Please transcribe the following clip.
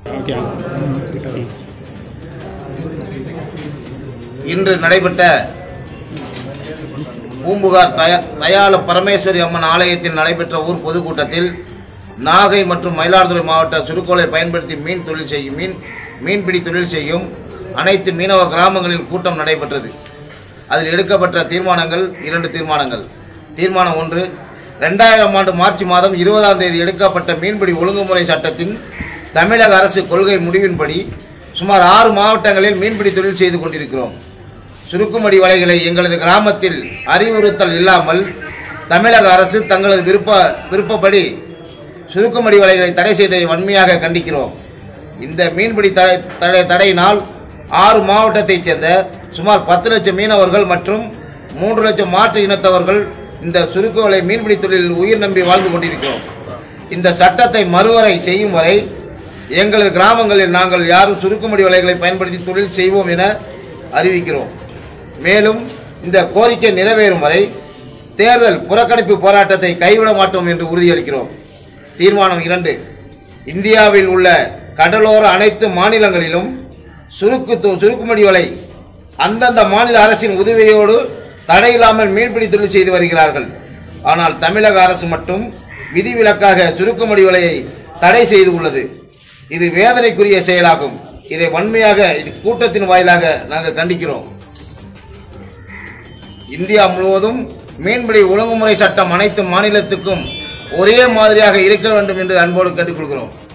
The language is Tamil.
ஓகே இன்று நடைபெற்ற பூம்புகார் தய தயால பரமேஸ்வரி அம்மன் ஆலயத்தில் நடைபெற்ற ஊர் பொதுக்கூட்டத்தில் நாகை மற்றும் மயிலாடுதுறை மாவட்ட சுருக்கோலை பயன்படுத்தி மீன் தொழில் செய்யும் மீன் மீன்பிடி தொழில் செய்யும் அனைத்து மீனவ கிராமங்களில் கூட்டம் நடைபெற்றது அதில் எடுக்கப்பட்ட தீர்மானங்கள் இரண்டு தீர்மானங்கள் தீர்மானம் ஒன்று ரெண்டாயிரம் ஆண்டு மார்ச் மாதம் இருபதாம் தேதி எடுக்கப்பட்ட மீன்பிடி ஒழுங்குமுறை சட்டத்தின் தமிழக அரசு கொள்கை முடிவின்படி சுமார் ஆறு மாவட்டங்களில் மீன்பிடி தொழில் செய்து கொண்டிருக்கிறோம் சுருக்குமடி வலைகளை எங்களது கிராமத்தில் அறிவுறுத்தல் இல்லாமல் தமிழக அரசு தங்களது விருப்ப விருப்பப்படி சுருக்குமடி வலைகளை தடை செய்ததை வன்மையாக கண்டிக்கிறோம் இந்த மீன்பிடி தடை தடை தடையினால் ஆறு மாவட்டத்தைச் சேர்ந்த சுமார் பத்து லட்சம் மீனவர்கள் மற்றும் மூன்று லட்சம் மாற்று இனத்தவர்கள் இந்த சுருக்கு வலை மீன்பிடி தொழிலில் உயிர் நம்பி வாழ்ந்து கொண்டிருக்கிறோம் இந்த சட்டத்தை மறுவரை செய்யும் வரை எங்களது கிராமங்களில் நாங்கள் யாரும் சுருக்குமடி வலைகளை பயன்படுத்தி தொழில் செய்வோம் என அறிவிக்கிறோம் மேலும் இந்த கோரிக்கை நிறைவேறும் வரை தேர்தல் புறக்கணிப்பு போராட்டத்தை கைவிட மாட்டோம் என்று உறுதியளிக்கிறோம் தீர்மானம் இரண்டு இந்தியாவில் உள்ள கடலோர அனைத்து மாநிலங்களிலும் சுருக்கு தொ- சுருக்குமடி வலை அந்தந்த மாநில அரசின் உதவியோடு தடையில்லாமல் மீன்பிடி தொழில் செய்து வருகிறார்கள் ஆனால் தமிழக அரசு மட்டும் விதிவிலக்காக சுருக்குமடி வலையை தடை செய்து உள்ளது இது வேதனைக்குரிய செயலாகும் இதை வன்மையாக இது கூட்டத்தின் வாயிலாக நாங்கள் கண்டிக்கிறோம் இந்தியா முழுவதும் மீன்பிடி ஒழுங்குமுறை சட்டம் அனைத்து மாநிலத்துக்கும் ஒரே மாதிரியாக இருக்க வேண்டும் என்று அன்போடு கேட்டுக்கொள்கிறோம்